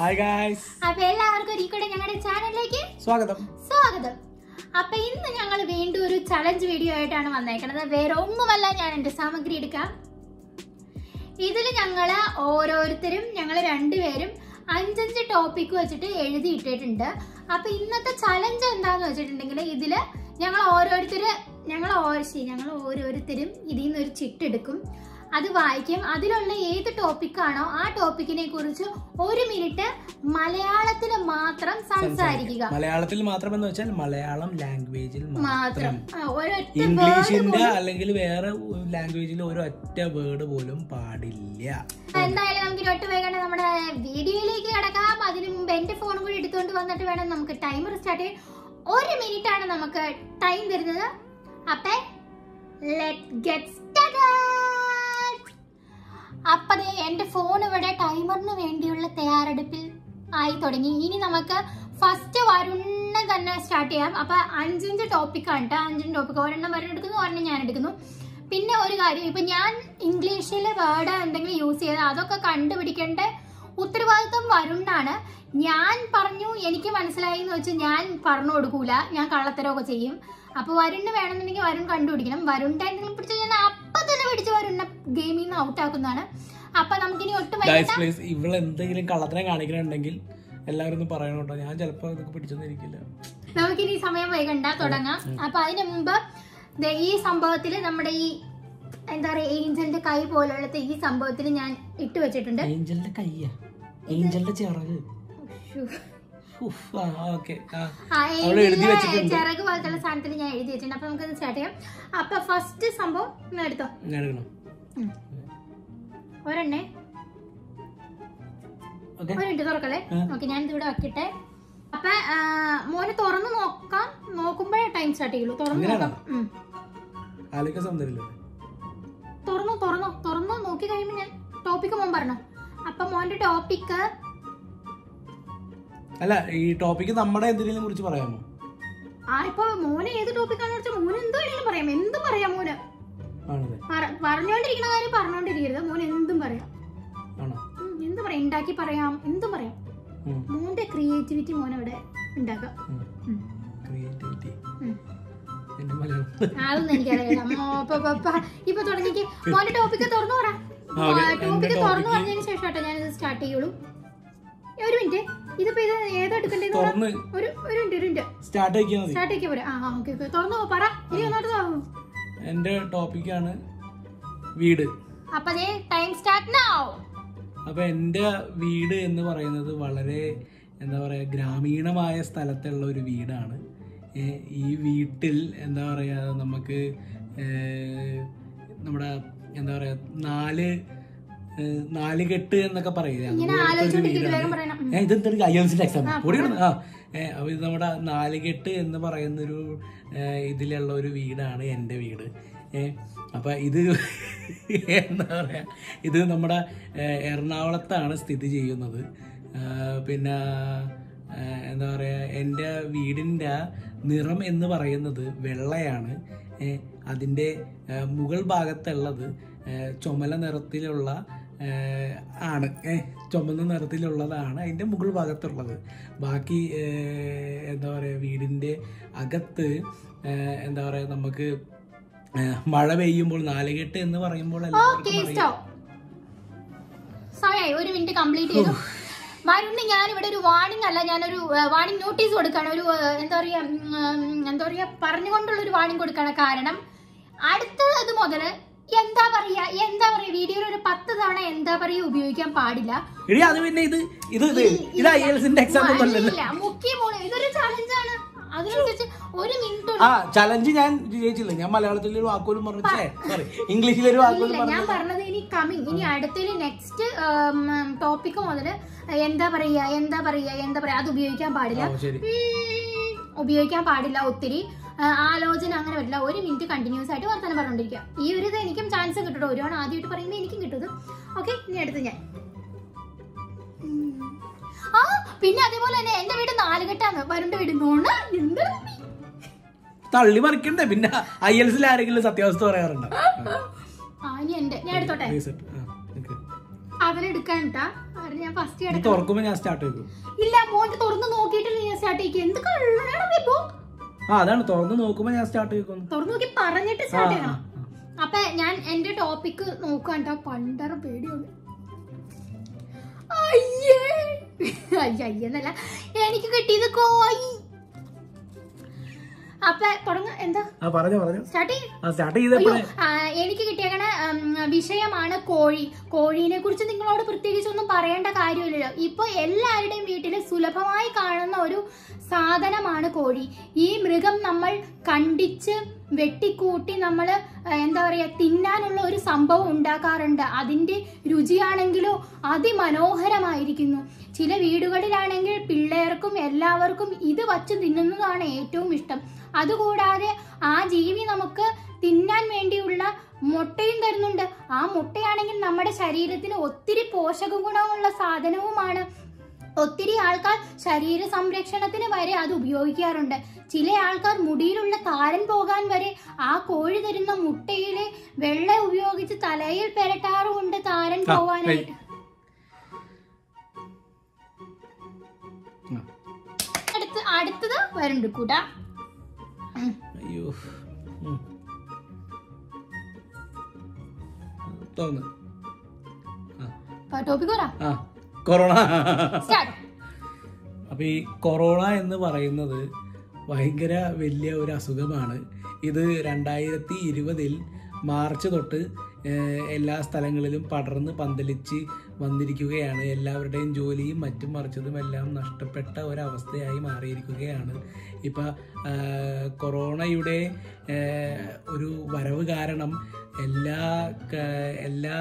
Hi guys അപ്പൊ എല്ലാവർക്കും ഒരിക്കലും ഞങ്ങളുടെ ചാനലിലേക്ക് സ്വാഗതം സ്വാഗതം അപ്പൊ ഇന്ന് ഞങ്ങൾ വീണ്ടും ഒരു ചലഞ്ച് വീഡിയോ ആയിട്ടാണ് വന്നേക്കണത് വേറെ ഒന്നുമല്ല ഞാൻ എന്റെ സാമഗ്രി എടുക്കാം ഇതിൽ ഞങ്ങള് ഓരോരുത്തരും ഞങ്ങൾ രണ്ടുപേരും അഞ്ചഞ്ച് ടോപ്പിക്ക് വെച്ചിട്ട് എഴുതി ഇട്ടിട്ടുണ്ട് അപ്പൊ ഇന്നത്തെ ചലഞ്ച് എന്താന്ന് വെച്ചിട്ടുണ്ടെങ്കിൽ ഇതില് ഞങ്ങൾ ഓരോരുത്തര് ഞങ്ങൾ ഓ- ഞങ്ങൾ ഓരോരുത്തരും ഇതിൽ നിന്ന് ഒരു ചിട്ടെടുക്കും അത് വായിക്കും അതിലുള്ള ഏത് ടോപ്പിക്കാണോ ആ ടോപ്പിക്കിനെ കുറിച്ച് ഒരു മിനിറ്റ് മലയാളത്തിൽ മാത്രം സംസാരിക്കുക മലയാളത്തിൽ മാത്രം എന്ന് വെച്ചാൽ മലയാളം ലാംഗ്വേജിൽ മാത്രം മാത്രം ആ, ഒരൊറ്റ word ഇംഗ്ലീഷിന്റെ അല്ലെങ്കിൽ വേറെ ലാംഗ്വേജിൽ ഒരു ഒറ്റ വേർഡ് പോലും പാടില്ല എന്തായാലും നമുക്ക് ഇരട്ട് വേഗം നമ്മുടെ വീഡിയോയിലേക്ക് കിടക്കാം അതിന് മുമ്പ് എന്റെ ഫോണും കൂടി എടുത്തുകൊണ്ട് വന്നിട്ട് വേണം നമുക്ക് ടൈമർ സ്റ്റാർട്ട് ചെയ്യാൻ ഒരു മിനിറ്റ് ആണ് നമുക്ക് ടൈം തരുന്നത് അപ്പൊ ലെറ്റ് ഗെറ്റ് അപ്പതേ എന്റെ ഫോൺ ഇവിടെ ടൈമറിന് വേണ്ടിയുള്ള തയ്യാറെടുപ്പിൽ ആയി തുടങ്ങി ഇനി നമുക്ക് ഫസ്റ്റ് വരുണ്ണ തന്നെ സ്റ്റാർട്ട് ചെയ്യാം അപ്പൊ അഞ്ചഞ്ച് ടോപ്പിക്കാണ് കേട്ടോ അഞ്ചഞ്ച് ടോപ്പിക് ഒരെണ്ണം വരണം എടുക്കുന്നു ഒരെണ്ണം ഞാൻ എടുക്കുന്നു പിന്നെ ഒരു കാര്യം ഇപ്പൊ ഞാൻ ഇംഗ്ലീഷിൽ വേർഡ് എന്തെങ്കിലും യൂസ് ചെയ്ത് അതൊക്കെ കണ്ടുപിടിക്കേണ്ട ഉത്തരവാദിത്വം വരുണ്ണാണ് ഞാൻ പറഞ്ഞു എനിക്ക് മനസ്സിലായി എന്ന് വെച്ച് ഞാൻ പറഞ്ഞു കൊടുക്കൂല ഞാൻ കള്ളത്തരമൊക്കെ ചെയ്യും അപ്പൊ വരുണ് വേണമെന്നുണ്ടെങ്കിൽ വരുൺ കണ്ടുപിടിക്കണം വരുണിന്റെ എന്തെങ്കിലും പിടിച്ച് ഞാൻ അപ്പൊ തന്നെ പിടിച്ച് വരുണ്ണ ഗെയിമിൽ നിന്ന് ഔട്ട് ആക്കുന്നതാണ് അപ്പൊ നമുക്കിനി ഒട്ടും ഗൈസ് വൈകിട്ട് പ്ലീസ് ഇവൾ എന്തെങ്കിലും കള്ളത്തിനെ കാണിക്കണുണ്ടെങ്കിൽ എല്ലാവരും ഒന്ന് പറയണം കേട്ടോ ഞാൻ ചിലപ്പോ ഇതൊക്കെ പിടിച്ചൊന്നിരിക്കില്ല നമുക്കിനി സമയം വൈകണ്ട തുടങ്ങാം അപ്പൊ അതിന് മുമ്പ് ദേ ഈ സംഭവത്തിൽ നമ്മുടെ ഈ എന്താ പറയാ ഏഞ്ചലിന്റെ കൈ പോലുള്ളത്തെ ഈ സംഭവത്തിൽ ഞാൻ ഇട്ട് വെച്ചിട്ടുണ്ട് ഏഞ്ചലിന്റെ കയ്യാ ഏഞ്ചലിന്റെ ചിറക് ശ്ശോ. ഓക്കെ ആ, അവള് എഴുതി ഏഞ്ചലിന്റെ വെച്ചിട്ടുണ്ട്. ചിറക് പോലത്തുള്ള സാധനത്തിൽ ഞാൻ എഴുതി വെച്ചിട്ടുണ്ട് അപ്പൊ നമുക്ക് സ്റ്റാർട്ട് ചെയ്യാം അപ്പൊ ഫസ്റ്റ് സംഭവം ഒന്ന് എടുത്തോ ഞാൻ എടുക്കണം ഉം. ഒരെണ്ണേ ഓക്കെ ഒരു മിനിറ്റ് തുറക്കല്ലേ ഉം. ഓക്കെ ഞാൻ ഇവിടെ വെക്കട്ടെ അപ്പൊ ആ, മോന് തുറന്ന് നോക്കാം നോക്കുമ്പോഴേ ടൈം സ്റ്റാർട്ട് ചെയ്യുള്ളൂ തുറന്ന് അങ്ങനെയാണോ? നോക്കാം ഉം. ആലോചിക്കാൻ സൗന്ദര്യമില്ലേ തുറന്നു തുറന്നു തുറന്നു നോക്കി കഴിയുമ്പോ ഞാൻ ടോപ്പിക്ക് മോൻ പറഞ്ഞു അപ്പൊ മോന്റെ ടോപ്പിക്ക് അല്ല ഈ ടോപ്പിക്ക് നമ്മുടെ എന്തിനേലും കുറിച്ച് പറയാമോ ആ ഇപ്പൊ മോന് ഏത് ടോപ്പിക്കാന്ന് വെച്ചാൽ മോന് എന്ത് വേണമെങ്കിലും പറയാം എന്തും പറയാം മോന് ആണല്ലേ പറ- പറഞ്ഞോണ്ടിരിക്കുന്ന കാര്യം പറഞ്ഞോണ്ടിരിക്കരുത് മോന് എന്തും പറയാം ആണോ ഉം, എന്ത് പറയാം ഉണ്ടാക്കി പറയാം എന്തും പറയാം ഉം, മോന്റെ ക്രിയേറ്റിവിറ്റി മോൻ അവിടെ ഉണ്ടാക്കാം ഉം. ഉം, ക്രിയേറ്റിവിറ്റി ഉം. എന്റെ മലയാളം അതൊന്നും എനിക്കറിയില്ല അമ്മോ, പ- പ- പ- ഇപ്പൊ തുടങ്ങിക്ക് മോന്റെ ടോപ്പിക്ക് തുറന്നു പറ ആ, okay. എന്റെ ടോപ്പിക്ക് തുറന്നു topic- പറഞ്ഞതിന് ശേഷം കേട്ടോ ഞാനിത് സ്റ്റാർട്ട് ചെയ്യുള്ളൂ ഒരു മിനിറ്റ് ഇതിപ്പോ ഇത് ഏതാ എടുക്കേണ്ടത് തുറന്ന് ഒരു ഒരു മിനിറ്റ് ഒരു മിനിറ്റ് സ്റ്റാർട്ട് ആക്കിയാൽ മതി സ്റ്റാർട്ട് ആക്കിയാ പോരെ ആ ഓക്കെ ഓക്കെ തുറന്നു പോ, പറ ഇനി ഒന്നോട്ട് തുറന്നു എന്റെ ടോപ്പിക്കാണ് വീട് അപ്പൊ ദേ ടൈം സ്റ്റാർട്ട് നൗ അപ്പൊ എന്റെ വീട് എന്ന് പറയുന്നത് വളരെ എന്താ പറയാ ഗ്രാമീണമായ സ്ഥലത്തുള്ള ഒരു വീടാണ് ഏ, ഈ വീട്ടിൽ എന്താ പറയാ നമുക്ക് ഏ, നമ്മുടെ എന്താ പറയാ നാല് ഏ, നാല് കെട്ട് എന്നൊക്കെ പറയില്ലേ ഇങ്ങനെ അതുപോലത്തെ ഒരു ആലോചിച്ചോണ്ടിരിക്കും വീടാണ്. വേഗം പറയണം ഉം. ഏ, ഇതെന്തൊരു ഐ എൽസിന്റെ എക്സാം പൊടിയാണ് ആ ഏ, അപ്പൊ ഇത് നമ്മുടെ നാലുകെട്ട് എന്ന് പറയുന്നൊരു ഏ, ഇതിലുള്ള ഒരു വീടാണ് എൻ്റെ വീട് ഏ അപ്പൊ ഇത് എന്താ പറയാ ഇത് നമ്മുടെ ഏ, എറണാകുളത്താണ് സ്ഥിതി ചെയ്യുന്നത് ആ, പിന്നെ ആ, എന്താ പറയാ എൻ്റെ വീടിൻ്റെ നിറം എന്ന് പറയുന്നത് വെള്ളയാണ് ഏ, അതിൻ്റെ ഏ, മുകൾ ഭാഗത്തുള്ളത് ഏ, ചുമല നിറത്തിലുള്ള ഏ, ആണ് ഏ, ചുമന്ന നിറത്തിലുള്ളതാണ് അതിൻ്റെ മുകൾ ഭാഗത്തുള്ളത് ബാക്കി ഏ, എന്താ പറയുക വീടിൻ്റെ അകത്ത് ഏ, എന്താ പറയുക നമുക്ക് ഏ, മഴ പെയ്യുമ്പോൾ നാലുകെട്ട് എന്ന് പറയുമ്പോൾ ഓക്കെ എല്ലാവർക്കും അറിയാം. സ്റ്റോപ്പ് സമയമായി ഒരു മിനിറ്റ് കംപ്ലീറ്റ് ചെയ്തു വരുണ്ണി ഞാനിവിടെ ഒരു വാണിംഗ് അല്ല ഞാനൊരു വാണിംഗ് നോട്ടീസ് കൊടുക്കാണ് ഒരു ഏഹ്, എന്താ പറയാ ഉം, എന്താ പറയാ പറഞ്ഞുകൊണ്ടുള്ള ഒരു വാണിംഗ് കൊടുക്കാണ് കാരണം അടുത്തത് മുതല് എന്താ പറയാ എന്താ പറയാ വീഡിയോയിൽ ഒരു പത്ത് തവണ എന്താ പറയാ ഉപയോഗിക്കാൻ പാടില്ല എടി അത് പിന്നെ ഇത് ഇത് ഇത് ഇത് ഐ എൽസിന്റെ എക്സാം ഒന്നും അല്ലല്ലോ ഇല്ല മുഖ്യ മോള് ഇതൊരു ചലഞ്ചാണ് അതിനനുസരിച്ച് ഒരു മിനിറ്റ് ആ ചലഞ്ച് ഞാൻ ജയിച്ചില്ല ഞാൻ മലയാളത്തിൽ ഒരു വാക്കുപോലും പറഞ്ഞു സോറി ഇംഗ്ലീഷിൽ ഒരു വാക്കുപോലും ഇല്ല ഞാൻ പറഞ്ഞു പറഞ്ഞത് ഇനി കമ്മിങ് ഇനി അടുത്തതിൽ നെക്സ്റ്റ് ടോപ്പിക്ക് മുതല് എന്താ പറയാ എന്താ പറയാ എന്താ പറയാ അത് ഉപയോഗിക്കാൻ പാടില്ല ആ, ശരി ഉം, ഉപയോഗിക്കാൻ പാടില്ല ഒത്തിരി ആ, ആലോചന അങ്ങനെ പറ്റില്ല ഒരു മിനിറ്റ് കണ്ടിന്യൂസ് ആയിട്ട് വർത്തമാനം പറഞ്ഞോണ്ടിരിക്കുക ഈ ഒരു ഇത് എനിക്കും ചാൻസ് കിട്ടും ഒരുപാട് ആദ്യമായിട്ട് പറയുമ്പോൾ എനിക്കും കിട്ടും ഓക്കെ ഇനി അടുത്ത് ഞാൻ ഉം. ആ പിന്നെ അതേപോലെ തന്നെ എന്റെ വീട് നാലുകെട്ടാണ് വരുണ്ട വീട് നോണ എന്താ നീ? തള്ളി മറിക്കണ്ടേ പിന്നെ ഐ എൽസിൽ ആരെങ്കിലും സത്യാവസ്ഥ പറയാറുണ്ടോ ആ ഇനി എന്റെ ഞാൻ എടുത്തോട്ടെ Reset. ആ, okay. അതിലെടുക്കാൻ ട്ടാ. വരും ഞാൻ ഫസ്റ്റ് ഇത് കിടക്കാം തുറക്കുമ്പോ ഞാൻ സ്റ്റാർട്ട് ചെയ്തു ഇല്ല മോന്റെ തുറന്ന് നോക്കിയിട്ടില്ല ഞാൻ സ്റ്റാർട്ട് ചെയ്യും എന്ത് കള്ളനാണ് ബിബു ആ അതാണ് തുറന്ന് നോക്കുമ്പോ ഞാൻ സ്റ്റാർട്ട് ചെയ്തു തുറന്നു നോക്കി പറഞ്ഞിട്ട് ആ, സ്റ്റാർട്ട് ആ, ചെയ്യണം അപ്പൊ ഞാൻ എന്റെ ടോപ്പിക് നോക്കാണ്ട പണ്ടറ പേടിയുണ്ട് അയ്യേ അയ്യ അയ്യെന്നല്ല എനിക്ക് കിട്ടിയത് കോയി അപ്പൊ തുടങ്ങ എന്താ ആ പറഞ്ഞോ പറഞ്ഞോ സ്റ്റാർട്ട് ചെയ്യും ആ സ്റ്റാർട്ട് അയ്യോ ചെയ്തപ്പോഴേ ആ, എനിക്ക് കിട്ടിയേക്കണ ഉം, വിഷയമാണ് കോഴി കോഴീനെ കുറിച്ച് നിങ്ങളോട് പ്രത്യേകിച്ച് ഒന്നും പറയേണ്ട കാര്യമില്ലല്ലോ ഇപ്പൊ എല്ലാവരുടെയും വീട്ടിൽ സുലഭമായി കാണുന്ന ഒരു സാധനമാണ് കോഴി ഈ മൃഗം നമ്മൾ കണ്ടിച്ച് വെട്ടിക്കൂട്ടി നമ്മൾ എന്താ പറയാ തിന്നാനുള്ള ഒരു സംഭവം ഉണ്ടാക്കാറുണ്ട് അതിന്റെ രുചിയാണെങ്കിലോ അതിമനോഹരമായിരിക്കുന്നു ചില വീടുകളിലാണെങ്കിൽ പിള്ളേർക്കും എല്ലാവർക്കും ഇത് വച്ച് തിന്നുന്നതാണ് ഏറ്റവും ഇഷ്ടം അതുകൂടാതെ ആ ജീവി നമുക്ക് തിന്നാൻ വേണ്ടിയുള്ള മുട്ടയും തരുന്നുണ്ട് ആ മുട്ടയാണെങ്കിൽ നമ്മുടെ ശരീരത്തിന് ഒത്തിരി പോഷക ഗുണമുള്ള സാധനവുമാണ് ഒത്തിരി ആൾക്കാർ ശരീര സംരക്ഷണത്തിന് വരെ അത് ഉപയോഗിക്കാറുണ്ട് ചില ആൾക്കാർ മുടിയിലുള്ള താരൻ പോകാൻ വരെ ആ കോഴി തരുന്ന മുട്ടയിലെ വെള്ള ഉപയോഗിച്ച് തലയിൽ പെരട്ടാറുമുണ്ട് താരൻ ആ, പോവാനായിട്ട് ആ. അടുത്ത് അടുത്തത് വരുന്നുണ്ട് കൂട്ടാ ഉം. അയ്യോ ഉം. തുറന്ന് ആ ടോപ്പിക് പറ ആ കൊറോണ സ്റ്റാർട്ട് അപ്പൊ ഈ കൊറോണ എന്ന് പറയുന്നത് ഭയങ്കര വലിയ ഒരു അസുഖമാണ് ഇത് രണ്ടായിരത്തി ഇരുപതിൽ മാർച്ച് തൊട്ട് ഏഹ്, എല്ലാ സ്ഥലങ്ങളിലും പടർന്ന് പന്തലിച്ച് വന്നിരിക്കുകയാണ് എല്ലാവരുടെയും ജോലിയും മറ്റും മറിച്ചതും എല്ലാം നഷ്ടപ്പെട്ട ഒരവസ്ഥയായി മാറിയിരിക്കുകയാണ് ഇപ്പം കൊറോണയുടെ ഏഹ്, ഒരു വരവ് കാരണം എല്ലാ ക- എല്ലാ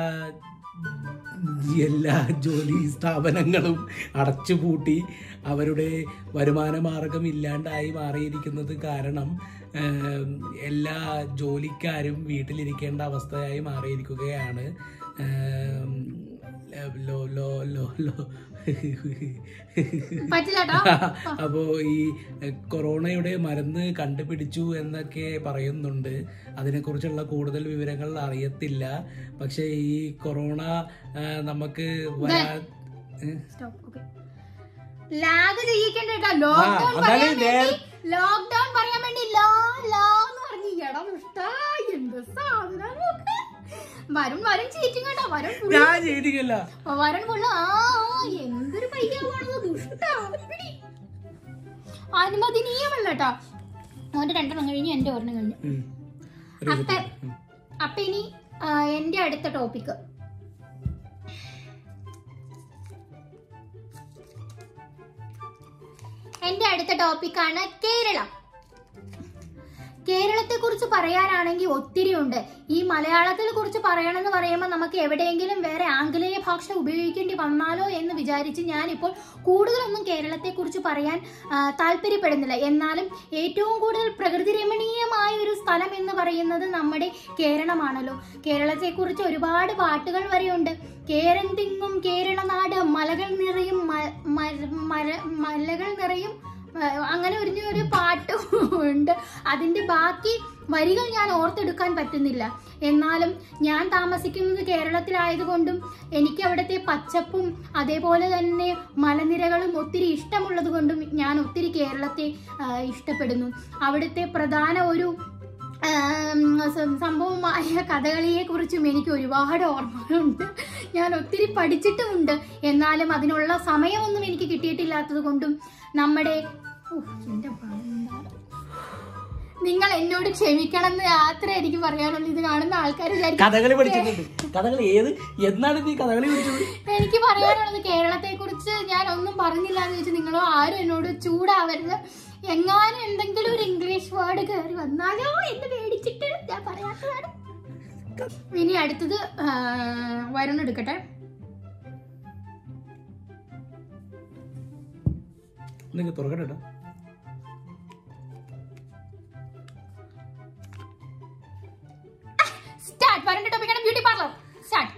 എല്ലാ ജോലി സ്ഥാപനങ്ങളും അടച്ചുപൂട്ടി അവരുടെ വരുമാന മാർഗം ഇല്ലാണ്ടായി മാറിയിരിക്കുന്നത് കാരണം ഏം, എല്ലാ ജോലിക്കാരും വീട്ടിലിരിക്കേണ്ട അവസ്ഥയായി മാറിയിരിക്കുകയാണ് ഏം, ലോ ലോ ലോ ലോ പറ്റില്ല കേട്ടോ അപ്പോൾ ഈ എഹ്, കൊറോണയുടെ മരുന്ന് കണ്ടുപിടിച്ചു എന്നൊക്കെ പറയുന്നുണ്ട് അതിനെക്കുറിച്ചുള്ള കൂടുതൽ വിവരങ്ങൾ അറിയത്തില്ല പക്ഷേ ഈ കൊറോണ ആ, നമുക്ക് വരാ ഏ? സ്റ്റോപ്പ് ഓക്കെ ലാഗ് ചെയ്യിക്കണ്ട കേട്ടോ ലോക്ക്ഡൌൺ ആ, പറയാൻ അതായത് വേണ്ടി ലോക്ക്ഡൌൺ പറയാൻ വേണ്ടി ലാ ലാ എന്ന് പറഞ്ഞു എടാ ദുഷ്ടാ എന്ത് സാധനം നോക്ക് വരും വരും ചീറ്റിങ് കേട്ടോ വരും full- ഞാൻ ചെയ്തില്ല വരൻ ഫുള്ള് ആ ആ, എന്തൊരു പയ്യാണത് ദുഷ്ടാ പിടി. അനുമതിനീയമല്ല കേട്ടോ മോന്റെ രണ്ടെണ്ണം കഴിഞ്ഞു എന്റെ ഒരെണ്ണം കഴിഞ്ഞു അപ്പൊ അപ്പൊ ഇനി ആ, എന്റെ അടുത്ത ടോപ്പിക് എന്റെ അടുത്ത ടോപ്പിക്കാണ് കേരളം കേരളത്തെ കുറിച്ച് പറയാനാണെങ്കിൽ ഒത്തിരി ഉണ്ട് ഈ മലയാളത്തിൽ കുറിച്ച് പറയണമെന്ന് പറയുമ്പോൾ നമുക്ക് എവിടെയെങ്കിലും വേറെ ആംഗലേയ ഭാഷ ഉപയോഗിക്കേണ്ടി വന്നാലോ എന്ന് വിചാരിച്ച് ഞാനിപ്പോൾ കൂടുതലൊന്നും കേരളത്തെ കുറിച്ച് പറയാൻ ആ, താല്പര്യപ്പെടുന്നില്ല എന്നാലും ഏറ്റവും കൂടുതൽ പ്രകൃതി രമണീയമായ ഒരു സ്ഥലം എന്ന് പറയുന്നത് നമ്മുടെ കേരളമാണല്ലോ കേരളത്തെക്കുറിച്ച് ഒരുപാട് പാട്ടുകൾ വരെയുണ്ട് കേരം തിങ്ങും കേരള നാട് മലകൾ നിറയും മ- മര- മര- മലകൾ നിറയും ആ, അങ്ങനെ ഒരു ഒരു പാട്ട് ഉണ്ട് അതിന്റെ ബാക്കി വരികൾ ഞാൻ ഓർത്തെടുക്കാൻ പറ്റുന്നില്ല എന്നാലും ഞാൻ താമസിക്കുന്നത് കേരളത്തിലായതുകൊണ്ടും എനിക്ക് അവിടുത്തെ പച്ചപ്പും അതേപോലെ തന്നെ മലനിരകളും ഒത്തിരി ഇഷ്ടമുള്ളത് കൊണ്ടും ഞാൻ ഒത്തിരി കേരളത്തെ ആ, ഇഷ്ടപ്പെടുന്നു അവിടുത്തെ പ്രധാന ഒരു ആം, സം- സംഭവമായ കഥകളിയെ കുറിച്ചും എനിക്ക് ഒരുപാട് ഓർമ്മകളുണ്ട് ഞാൻ ഒത്തിരി പഠിച്ചിട്ടുമുണ്ട് എന്നാലും അതിനുള്ള സമയമൊന്നും എനിക്ക് കിട്ടിയിട്ടില്ലാത്തത് കൊണ്ടും നമ്മുടെ ഉഫ്, എന്റെ ഭഗവാൻ. നിങ്ങൾ എന്നോട് ക്ഷമിക്കണം എന്ന് മാത്രമേ എനിക്ക് പറയാനുള്ളൂ ഇത് കാണുന്ന ആൾക്കാർ കഥകളി പഠിച്ചിട്ടുണ്ട് കഥകളി ഏത് എന്നാണ് നീ കഥകളി പഠിച്ചത് എനിക്ക് പറയാനുള്ളത് കേരളത്തെ കുറിച്ച് ഞാൻ ഒന്നും പറഞ്ഞില്ല എന്ന് വെച്ച് നിങ്ങളോ ആരും എന്നോട് ചൂടാവരുത് എങ്ങാനും എന്തെങ്കിലും ഒരു ഇംഗ്ലീഷ് വേർഡ് കയറി വന്നാലോ എന്ന് പേടിച്ചിട്ട് ഞാൻ പറയാത്തതാണ് ഇനി അടുത്തത് ആ, വരുൺ എടുക്കട്ടെ നിങ്ങൾ തുറക്കട്ടെ ട്ടോ. സ്റ്റാർട്ട് വരുന്ന ടോപ്പിക്കാണ് ബ്യൂട്ടി പാർലർ സ്റ്റാർട്ട്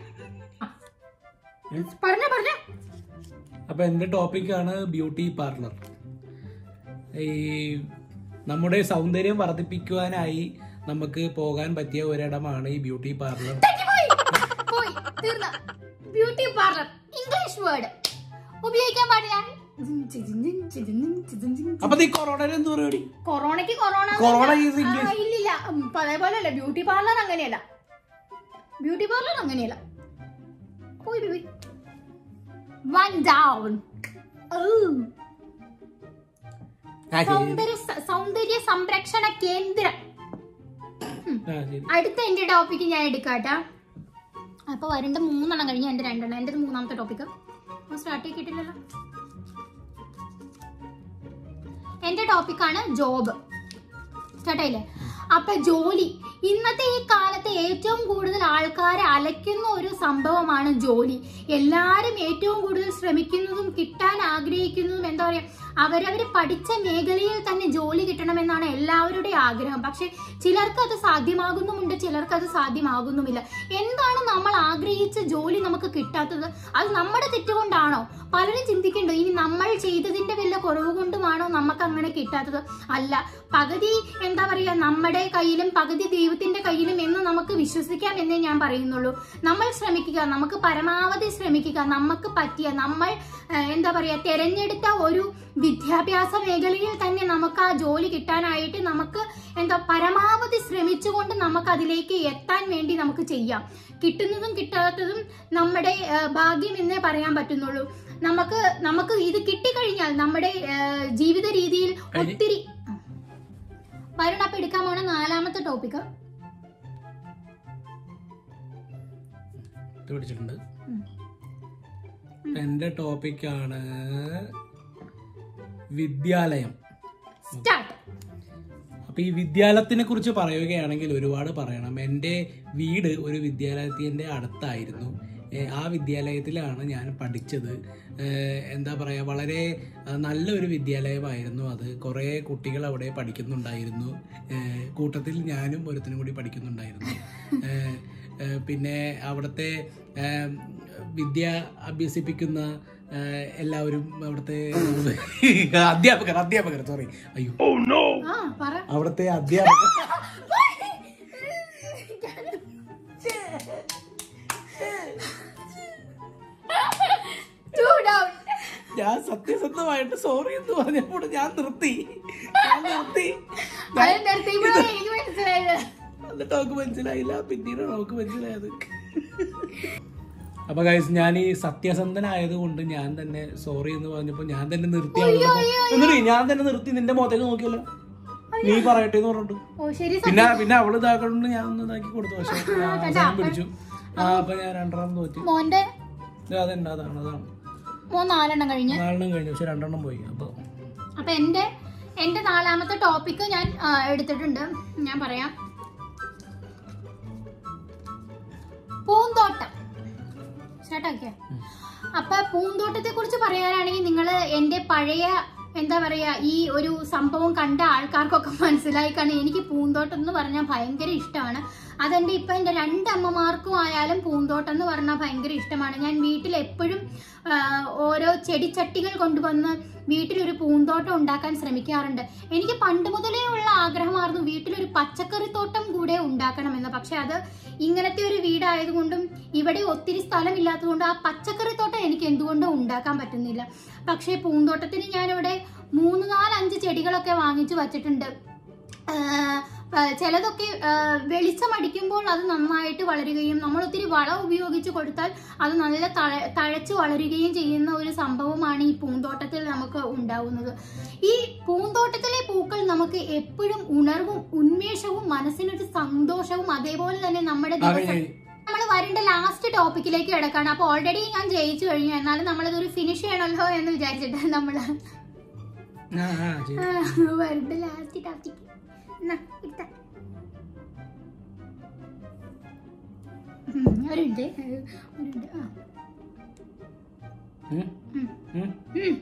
പറഞ്ഞ പറഞ്ഞ അപ്പൊ എന്റെ ടോപ്പിക്കാണ് ബ്യൂട്ടി പാർലർ ഈ നമ്മുടെ സൗന്ദര്യം വർദ്ധിപ്പിക്കുവാനായി നമുക്ക് പോകാൻ പറ്റിയ ഒരിടമാണ് ഈ ബ്യൂട്ടി പാർലർ പോയി പോയി തീർന്ന ബ്യൂട്ടി പാർലർ ഇംഗ്ലീഷ് വേർഡ് ഉപയോഗിക്കാൻ പാടില്ല അപ്പൊ നീ കൊറോണയിൽ എന്ത് പരിപാടി കൊറോണയ്ക്ക് കൊറോണ കൊറോണ എന്നല്ല. is English. ആ, ഇല്ലില്ല ഉം, ഇപ്പൊ അതേപോലെ അല്ല ബ്യൂട്ടി പാർലർ അങ്ങനെയല്ല ബ്യൂട്ടി പാർലർ അങ്ങനെയല്ല പോയി പോയി വൺ ഡൗൺ ആ, ശരി. സൗന്ദര്യ സൗന്ദര്യ സംരക്ഷണ കേന്ദ്രം ആ, ശരി. അടുത്ത എന്റെ ടോപ്പിക്ക് ഞാൻ എടുക്കാട്ടാ അപ്പൊ വരണ്ട മൂന്നെണ്ണം കഴിഞ്ഞ് എന്റെ രണ്ടെണ്ണം എന്റെ മൂന്നാമത്തെ ടോപ്പിക്ക് സ്റ്റാർട്ട് ചെയ്തിട്ടില്ലല്ലോ എന്റെ ടോപ്പിക്കാണ് ജോബ് സ്റ്റാർട്ട് ആയില്ലേ അപ്പൊ ജോലി ഇന്നത്തെ ഈ കാലത്ത് ഏറ്റവും കൂടുതൽ ആൾക്കാരെ അലയ്ക്കുന്ന ഒരു സംഭവമാണ് ജോലി എല്ലാരും ഏറ്റവും കൂടുതൽ ശ്രമിക്കുന്നതും കിട്ടാൻ ആഗ്രഹിക്കുന്നതും എന്താ പറയാ അവരവർ പഠിച്ച മേഖലയിൽ തന്നെ ജോലി കിട്ടണമെന്നാണ് എല്ലാവരുടെയും ആഗ്രഹം പക്ഷെ ചിലർക്ക് അത് സാധ്യമാകുന്നുമുണ്ട് ചിലർക്ക് അത് സാധ്യമാകുന്നുമില്ല എന്താണ് നമ്മൾ ആഗ്രഹിച്ച ജോലി നമുക്ക് കിട്ടാത്തത് അത് നമ്മുടെ തെറ്റുകൊണ്ടാണോ പലരും ചിന്തിക്കുന്നുണ്ട് ഇനി നമ്മൾ ചെയ്തതിന്റെ വല്ല കുറവ് കൊണ്ടുമാണോ നമുക്ക് അങ്ങനെ കിട്ടാത്തത് അല്ല പകുതി എന്താ പറയാ നമ്മുടെ കയ്യിലും പകുതി ദൈവത്തിന്റെ കയ്യിലും എന്ന് നമുക്ക് വിശ്വസിക്കാം എന്നേ ഞാൻ പറയുന്നുള്ളൂ നമ്മൾ ശ്രമിക്കുക നമുക്ക് പരമാവധി ശ്രമിക്കുക നമുക്ക് പറ്റിയ നമ്മൾ ആ, എന്താ പറയാ തെരഞ്ഞെടുത്ത ഒരു വിദ്യാഭ്യാസ മേഖലയിൽ തന്നെ നമുക്ക് ആ ജോലി കിട്ടാനായിട്ട് നമുക്ക് എന്താ പരമാവധി ശ്രമിച്ചുകൊണ്ട് നമുക്ക് അതിലേക്ക് എത്താൻ വേണ്ടി നമുക്ക് ചെയ്യാം കിട്ടുന്നതും കിട്ടാത്തതും നമ്മുടെ ആ, ഭാഗ്യം എന്നേ പറയാൻ പറ്റുന്നുള്ളൂ നമുക്ക് നമുക്ക് ഇത് കിട്ടിക്കഴിഞ്ഞാൽ നമ്മുടെ ആ, ജീവിത രീതിയിൽ ഒത്തിരി വരുൺ അപ്പൊ എടുക്കാൻ പോണ നാലാമത്തെ ടോപ്പിക്ക് ഇത് പിടിച്ചിട്ടുണ്ട് എന്റെ ടോപ്പിക്കാണ് വിദ്യാലയം സ്റ്റാർട്ട് അപ്പൊ ഈ വിദ്യാലയത്തിനെ കുറിച്ച് പറയുകയാണെങ്കിൽ ഒരുപാട് പറയണം എൻ്റെ വീട് ഒരു വിദ്യാലയത്തിൻ്റെ അടുത്തായിരുന്നു ഏ, ആ വിദ്യാലയത്തിലാണ് ഞാൻ പഠിച്ചത് ഏ, എന്താ പറയുക വളരെ ആ, നല്ലൊരു വിദ്യാലയമായിരുന്നു അത് കുറേ കുട്ടികൾ അവിടെ പഠിക്കുന്നുണ്ടായിരുന്നു ഏ, കൂട്ടത്തിൽ ഞാനും ഒരുത്തിനും കൂടി പഠിക്കുന്നുണ്ടായിരുന്നു ഏ, ഏ, പിന്നെ അവിടുത്തെ ഏ, വിദ്യ അഭ്യസിപ്പിക്കുന്ന ഏ, എല്ലാവരും അവിടുത്തെ അധ്യാപകർ അധ്യാപകർ സോറി അയ്യോ ആ പറ അവിടുത്തെ അധ്യാപകർ Two down. ഞാൻ സത്യസന്ധമായിട്ട് സോറി എന്ന് പറഞ്ഞപ്പോൾ ഞാൻ നിർത്തി ഞാൻ നിർത്തി അത് നിർത്തിയപ്പോഴാണ് എനിക്ക് മനസ്സിലായത് എന്നിട്ട് അവർക്ക് മനസ്സിലായില്ല പിന്നീട് നമുക്ക് മനസ്സിലായത് അപ്പൊ ഗൈസ് ഞാൻ ഈ സത്യസന്ധനായത് കൊണ്ട് ഞാൻ തന്നെ സോറി എന്ന് പറഞ്ഞപ്പോ ഞാൻ തന്നെ നിർത്തി അവിടെ നിന്ന് എന്നിട്ട് ഞാൻ തന്നെ നിർത്തി നിന്റെ മുഖത്തേക്ക് നോക്കിയല്ലോ നീ പറയട്ടെ എന്ന് പറഞ്ഞിട്ട് ഓ ശരി പിന്നെ പിന്നെ അവള് ഇതാക്കൊണ്ട് ഞാൻ ഒന്ന് ഇതാക്കി കൊടുത്തു പക്ഷെ ഞാൻ അവസാനം പിടിച്ചു ആ അപ്പൊ ഞാൻ രണ്ടെണ്ണം തോറ്റി മോന്റെ ഇത് അതുണ്ട് അതാണ് അതാണ് മോൻ നാലെണ്ണം കഴിഞ്ഞ് നാലെണ്ണം കഴിഞ്ഞു പക്ഷെ രണ്ടെണ്ണം പോയി അപ്പൊ അപ്പൊ എന്റെ എന്റെ നാലാമത്തെ ടോപ്പിക്ക് ഞാൻ ആ, എടുത്തിട്ടുണ്ട് ഞാൻ പറയാം പൂന്തോട്ടം സ്റ്റാർട്ടാക്കിയ അപ്പൊ പൂന്തോട്ടത്തെ കുറിച്ച് പറയാനാണെങ്കിൽ നിങ്ങൾ എന്റെ പഴയ എന്താ പറയാ ഈ ഒരു സംഭവം കണ്ട ആൾക്കാർക്കൊക്കെ മനസ്സിലായി കാരണം എനിക്ക് പൂന്തോട്ടം എന്ന് പറഞ്ഞാൽ ഭയങ്കര ഇഷ്ടമാണ് അതെന്റെ ഇപ്പൊ എന്റെ രണ്ട് അമ്മമാർക്കും ആയാലും പൂന്തോട്ടം എന്ന് പറഞ്ഞാൽ ഭയങ്കര ഇഷ്ടമാണ് ഞാൻ വീട്ടിൽ എപ്പോഴും ആ, ഓരോ ചെടിച്ചട്ടികൾ കൊണ്ടുവന്ന് വീട്ടിലൊരു പൂന്തോട്ടം ഉണ്ടാക്കാൻ ശ്രമിക്കാറുണ്ട് എനിക്ക് പണ്ട് മുതലേ ഉള്ള ആഗ്രഹമായിരുന്നു വീട്ടിലൊരു പച്ചക്കറിത്തോട്ടം കൂടെ ഉണ്ടാക്കണമെന്ന് പക്ഷെ അത് ഇങ്ങനത്തെ ഒരു വീടായതുകൊണ്ടും ഇവിടെ ഒത്തിരി സ്ഥലമില്ലാത്തതുകൊണ്ട് ആ പച്ചക്കറിത്തോട്ടം എനിക്ക് എന്തുകൊണ്ടും ഉണ്ടാക്കാൻ പറ്റുന്നില്ല പക്ഷേ പൂന്തോട്ടത്തിന് ഞാനിവിടെ മൂന്ന് നാല് അഞ്ച് ചെടികളൊക്കെ വാങ്ങിച്ചു വച്ചിട്ടുണ്ട് ആഹ് ആ, ചിലതൊക്കെ ആഹ് വെളിച്ചം അടിക്കുമ്പോൾ അത് നന്നായിട്ട് വളരുകയും നമ്മൾ ഒത്തിരി വളം ഉപയോഗിച്ച് കൊടുത്താൽ അത് നല്ല തഴ തഴച്ച് വളരുകയും ചെയ്യുന്ന ഒരു സംഭവമാണ് ഈ പൂന്തോട്ടത്തിൽ നമുക്ക് ഉണ്ടാവുന്നത് ഈ പൂന്തോട്ടത്തിലെ പൂക്കൾ നമുക്ക് എപ്പോഴും ഉണർവും ഉന്മേഷവും മനസ്സിനൊരു സന്തോഷവും അതേപോലെ തന്നെ നമ്മുടെ ആ ദിവസം കഴിഞ്ഞു നമ്മൾ വരേണ്ട ലാസ്റ്റ് ടോപ്പിക്കിലേക്ക് കിടക്കാണ് അപ്പൊ ഓൾറെഡി ഞാൻ ജയിച്ചു കഴിഞ്ഞു എന്നാലും നമ്മളിതൊരു ഫിനിഷ് ചെയ്യണമല്ലോ എന്ന് വിചാരിച്ചിട്ട് നമ്മൾ ആ ആ ശരി വരേണ്ട ലാസ്റ്റ് ടോപ്പിക്ക് ഒരു മിനിറ്റ് ഒരു മിനിറ്റ് ആ ഉം, ഉം. ഉം. ഉം.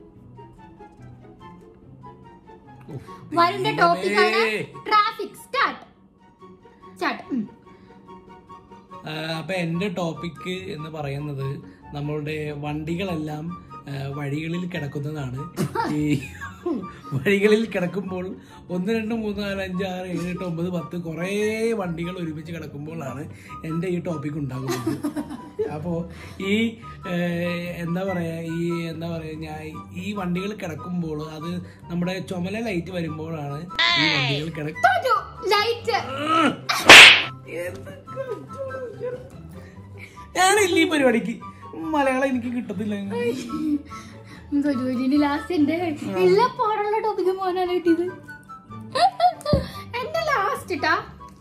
ഉഫ്, വരുണ്ട ടോപ്പിക്കാണ് ദൈവമേ. ട്രാഫിക് സ്റ്റാർട്ട് സ്റ്റാർട്ട് ആ, അപ്പൊ എന്റെ ടോപ്പിക്ക് എന്ന് പറയുന്നത് നമ്മളുടെ വണ്ടികളെല്ലാം ആ, വഴികളിൽ കിടക്കുന്നതാണ് ഈ വഴികളിൽ കിടക്കുമ്പോൾ ഒന്ന് രണ്ട് മൂന്ന് നാല് അഞ്ച് ആറ് ഏഴ് എട്ട് ഒമ്പത് പത്ത് കുറേ വണ്ടികൾ ഒരുമിച്ച് കിടക്കുമ്പോഴാണ് എൻ്റെ ഈ ടോപ്പിക് ഉണ്ടാകുന്നത് അപ്പോൾ ഈ ഏഹ്, എന്താ പറയുക ഈ എന്താ പറയുക ഞാൻ ഈ വണ്ടികൾ കിടക്കുമ്പോൾ അത് നമ്മുടെ ചുമല ലൈറ്റ് വരുമ്പോഴാണ് ഈ വണ്ടികൾ കിടക്ക ലൈറ്റ് ഞാനില്ല ഈ പരിപാടിക്ക് മലയാളം എനിക്ക് കിട്ടത്തില്ല തൊഴിലിന് ലാസ്റ്റ് എന്റെ എല്ലാ പാടുള്ള ടോപ്പിക്ക് പോകാനാണ് കിട്ടിയത് എന്റെ ലാസ്റ്റ് ട്ടാ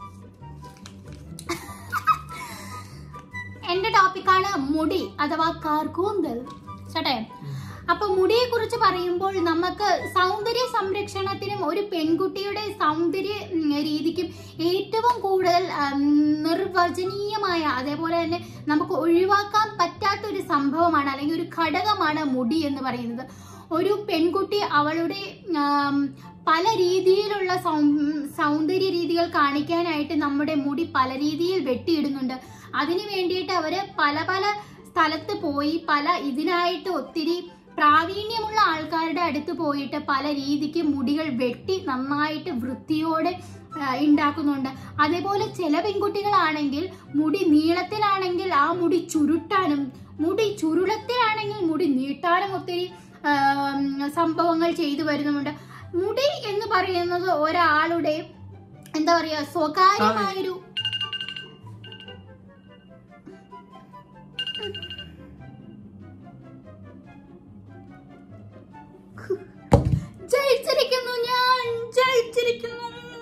എന്റെ ടോപ്പിക്കാണ് മുടി അഥവാ കാർക്കൂന്തൽ ചേട്ടേ അപ്പൊ മുടിയെ കുറിച്ച് പറയുമ്പോൾ നമുക്ക് സൗന്ദര്യ സംരക്ഷണത്തിനും ഒരു പെൺകുട്ടിയുടെ സൗന്ദര്യ ഉം, രീതിക്കും ഏറ്റവും കൂടുതൽ ഉം, നിർവചനീയമായ അതേപോലെ തന്നെ നമുക്ക് ഒഴിവാക്കാൻ പറ്റാത്ത ഒരു സംഭവമാണ് അല്ലെങ്കിൽ ഒരു ഘടകമാണ് മുടി എന്ന് പറയുന്നത് ഒരു പെൺകുട്ടി അവളുടെ ആം, പല രീതിയിലുള്ള സൗ- സൗന്ദര്യ രീതികൾ കാണിക്കാനായിട്ട് നമ്മുടെ മുടി പല രീതിയിൽ വെട്ടിയിടുന്നുണ്ട് അതിനു വേണ്ടിയിട്ട് അവര് പല പല സ്ഥലത്ത് പോയി പല ഇതിനായിട്ട് ഒത്തിരി പ്രാവീണ്യമുള്ള ആൾക്കാരുടെ അടുത്ത് പോയിട്ട് പല രീതിക്ക് മുടികൾ വെട്ടി നന്നായിട്ട് വൃത്തിയോടെ ആ, ഉണ്ടാക്കുന്നുണ്ട് അതേപോലെ ചില പെൺകുട്ടികളാണെങ്കിൽ മുടി നീളത്തിലാണെങ്കിൽ ആ മുടി ചുരുട്ടാനും മുടി ചുരുളത്തിലാണെങ്കിൽ മുടി നീട്ടാനും ഒത്തിരി ആ, സംഭവങ്ങൾ ചെയ്തു വരുന്നുമുണ്ട് മുടി എന്ന് പറയുന്നത് ഒരാളുടെ എന്താ പറയാ സ്വകാര്യമായൊരു ജയിച്ചിരിക്കുന്നു ഞാൻ ജയിച്ചിരിക്കുന്നു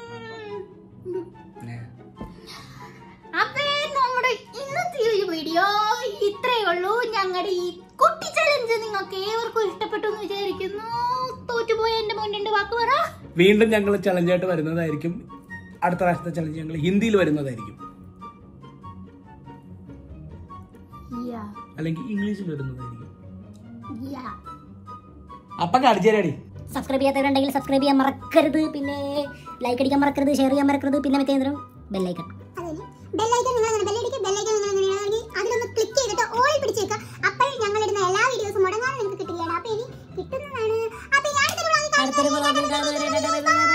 അപ്പേ നമ്മുടെ ഇന്നത്തെ ഈ വീഡിയോ ഇത്രയേ ഉള്ളൂ ഞങ്ങളുടെ ഈ കുട്ടി ചലഞ്ച് നിങ്ങൾക്ക് ഏവർക്കും ഇഷ്ടപ്പെട്ടു എന്ന് വിചാരിക്കുന്നു തോറ്റുപോയ എന്റെ മുന്നിന്റെ വാക്ക് പറ വീണ്ടും ഞങ്ങൾ ചലഞ്ചായിട്ട് വരുന്നതായിരിക്കും അടുത്ത പ്രാവശ്യത്തെ ചലഞ്ച് ഞങ്ങൾ ഹിന്ദിയിൽ വരുന്നതായിരിക്കും Yeah, അല്ലെങ്കിൽ ഇംഗ്ലീഷിൽ വരുന്നതായിരിക്കും yeah. അപ്പൊ കടിച്ചേരടി സബ്സ്ക്രൈബ് ചെയ്യാത്തവരുണ്ടെങ്കിൽ സബ്സ്ക്രൈബ് ചെയ്യാൻ മറക്കരുത് പിന്നെ ലൈക്ക് അടിക്കാൻ മറക്കരുത് ഷെയർ ചെയ്യാൻ മറക്കരുത് പിന്നെ മറ്റേന്ദ്രം ബെല്ലൈക്കൺ ബെല്ലൈക്കൺ നിങ്ങൾ അങ്ങനെ ബെല്ലടിക്കുക ബെല്ലൈക്കൺ നിങ്ങൾ അങ്ങനെ അതിലൊന്ന് ക്ലിക്ക് ചെയ്തിട്ട് ഓൾ പിടിച്ചേക്കുക അപ്പോൾ ഞങ്ങൾ ഇടുന്ന എല്ലാ വീഡിയോസും മുടങ്ങാതെ നിങ്ങൾക്ക് കിട്ടില്ല അപ്പൊ ഇനി കിട്ടുന്നതാണ് അപ്പൊ ഞാൻ അടുത്തൊരു vlog ൽ കാണുന്നവരെ